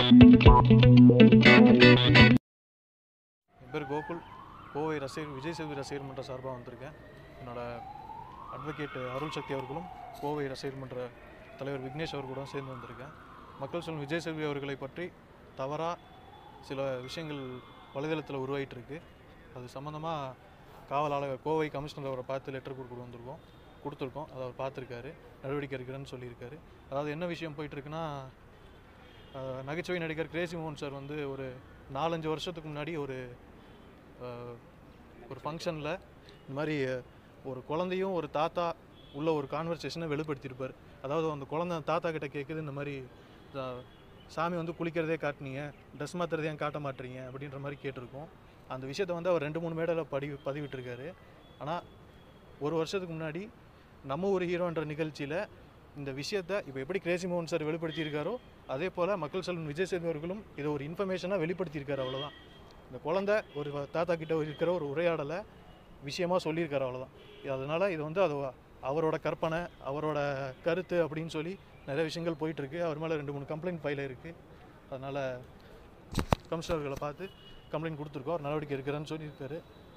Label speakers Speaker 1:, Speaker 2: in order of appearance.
Speaker 1: என் பேர் கோகுல் கோவை ரசிகர் விஜய் சேதுபதி ரசிகர் மன்ற சார்பாக வந்திருக்கேன் என்னோட அட்வொகேட் அருள் சக்தி அவர்களும் கோவை ரசிகர் மன்ற தலைவர் விக்னேஷ் அவர்களுடன் சேர்ந்து வந்திருக்கேன் மக்கள் சொல்லும் விஜய் சேதுபதி அவர்களை பற்றி தவறாக சில விஷயங்கள் வலைதளத்தில் உருவாயிட்டு இருக்கு அது சம்மந்தமாக காவல் ஆளுநர் கோவை கமிஷனர் அவரை பார்த்து லெட்டர் கொடுக்க வந்திருக்கோம் கொடுத்துருக்கோம் அதை அவர் பார்த்துருக்காரு நடவடிக்கை எடுக்கிறேன்னு சொல்லியிருக்காரு அதாவது என்ன விஷயம் போயிட்டுருக்குன்னா அஹ், நகைச்சுவை நடிகர் கிரேசி மோகன் சார் வந்து ஒரு நாலஞ்சு வருஷத்துக்கு முன்னாடி ஒரு அஹ், ஒரு ஃபங்க்ஷனில் இந்த மாதிரி அஹ், ஒரு குழந்தையும் ஒரு தாத்தா உள்ள ஒரு கான்வர்சேஷனை வெளிப்படுத்தியிருப்பார் அதாவது அந்த குழந்தை அந்த தாத்தா கிட்ட கேட்குது இந்த மாதிரி அஹ், சாமி வந்து குளிக்கிறதே காட்டினீங்க ட்ரெஸ் மாத்துறதே ஏன் காட்ட மாட்டீங்க அப்படின்ற மாதிரி கேட்டிருக்கோம் அந்த விஷயத்தை வந்து அவர் ரெண்டு மூணு மேடையில் படி பதிவிட்டிருக்காரு ஆனால் ஒரு வருஷத்துக்கு முன்னாடி நம்ம ஒரு ஹீரோன்ற நிகழ்ச்சியில் இந்த விஷயத்தை இப்போ எப்படி கிரேசி மோகன் சார் வெளிப்படுத்தியிருக்காரோ அதே போல் மக்கள் செல்வன் விஜய் சேது அவர்களும் இதை ஒரு இன்ஃபர்மேஷனாக வெளிப்படுத்தியிருக்காரு அவ்வளோதான் இந்த குழந்தை ஒரு தாத்தா கிட்ட இருக்கிற ஒரு உரையாடலை விஷயமா சொல்லியிருக்காரு அவ்வளோதான் அதனால் இது வந்து அது அவரோட கற்பனை அவரோட கருத்து அப்படின்னு சொல்லி நிறைய விஷயங்கள் போயிட்டுருக்கு அவர் மேலே ரெண்டு மூணு கம்ப்ளைண்ட் ஃபைல் இருக்குது அதனால் கமிஷனர்களை பார்த்து கம்ப்ளைண்ட் கொடுத்துருக்கோம் அவர் நடவடிக்கை எடுக்கிறேன்னு சொல்லியிருக்காரு